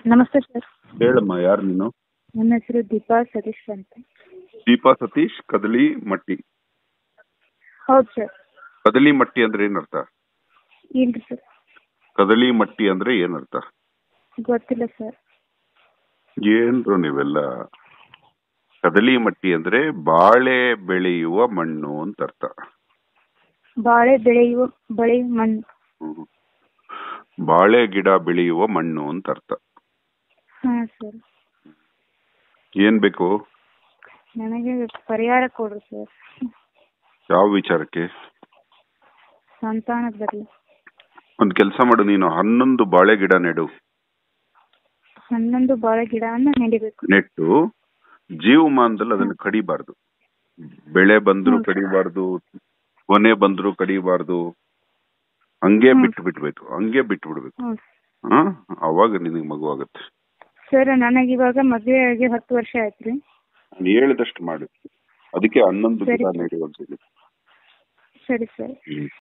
ನಮಸ್ತೆ ಸರ್ ಹೇಳಮ್ಮ ಯಾರು ನೀನು ನನ್ನ ಹೆಸರು ದೀಪಾ ಸತೀಶ್ ಅಂತ ದೀಪಾ ಸತೀಶ್ ಕದಲಿ ಮಟ್ಟಿ ಹೌದು ಸರ್ ಕದಲಿ ಮಟ್ಟಿ ಅಂದ್ರೆ ಏನರ್ಥ ಇಲ್ರಿ ಸರ್ ಕದಲಿ ಮಟ್ಟಿ ಅಂದ್ರೆ ಏನರ್ಥ ಗೊತ್ತಿಲ್ಲ ಸರ್ ಏನ್ರು ನೀವೆಲ್ಲ ಕದಲಿ ಮಟ್ಟಿ ಅಂದ್ರೆ ಬಾಳೆ ಬೆಳೆಯುವ ಮಣ್ಣು ಅಂತ ಅರ್ಥ ಬಾಳೆ ಬೆಳೆಯುವ ಬಳೆ ಮಣ್ಣು ಹ್ಮ್. ಬಾಳೆ ಗಿಡ ಬೆಳೆಯುವ ಮಣ್ಣು ಅಂತ ಅರ್ಥ ಹಾಂ ಸರ್ ಏನ್ ಬೇಕು ನನಗೆ ಪರಿಹಾರ ಕೊಡ್ರಿ ಸರ್ ಯಾವ ವಿಚಾರಕ್ಕೆ ಸಂತಾನದ ಬರಲಿ ಒಂದ್ ಕೆಲಸ ಮಾಡು ನೀನು ಹನ್ನೊಂದು ಬಾಳೆ ಗಿಡ ನೆಡು ಹನ್ನೊಂದು ಬಾಳೆ ಗಿಡವನ್ನು ನೆಡಿಬೇಕು ನೆಟ್ಟು ಜೀವಮಾನದಲ್ಲಿ ಅದನ್ನು ಕಡಿಬಾರ್ದು ಬೆಳೆ ಬಂದ್ರು ಹ್ಮ್. ಕಡಿಬಾರ್ದು ಕೊನೆ ಬಂದ್ರು ಕಡಿಬಾರ್ದು ಹಂಗೆ ಹ್ಮ್. ಬಿಟ್ಟು ಬಿಡ್ಬೇಕು ಹಂಗೆ ಬಿಟ್ಟು ಬಿಡ್ಬೇಕು ಹ್ಞೂ ಹಾ ಅವಾಗ ನಿನಗೆ ಮಗು ಆಗುತ್ತೆ ಸರ್ ನನಗಿವಾಗ ಮದುವೆ ಆಗಿ ಹತ್ತು ವರ್ಷ ಆಯ್ತು ರೀ ನಾನು ಹೇಳಿದಷ್ಟು ಮಾಡು ಅದಕ್ಕೆ ಹನ್ನೊಂದು ಸರಿ. ಗಿಡ ನೆಡು ಅಂತ ಹೇಳಿದ್ದು. ಸರಿ ಸರ್ ಹ್ಮ್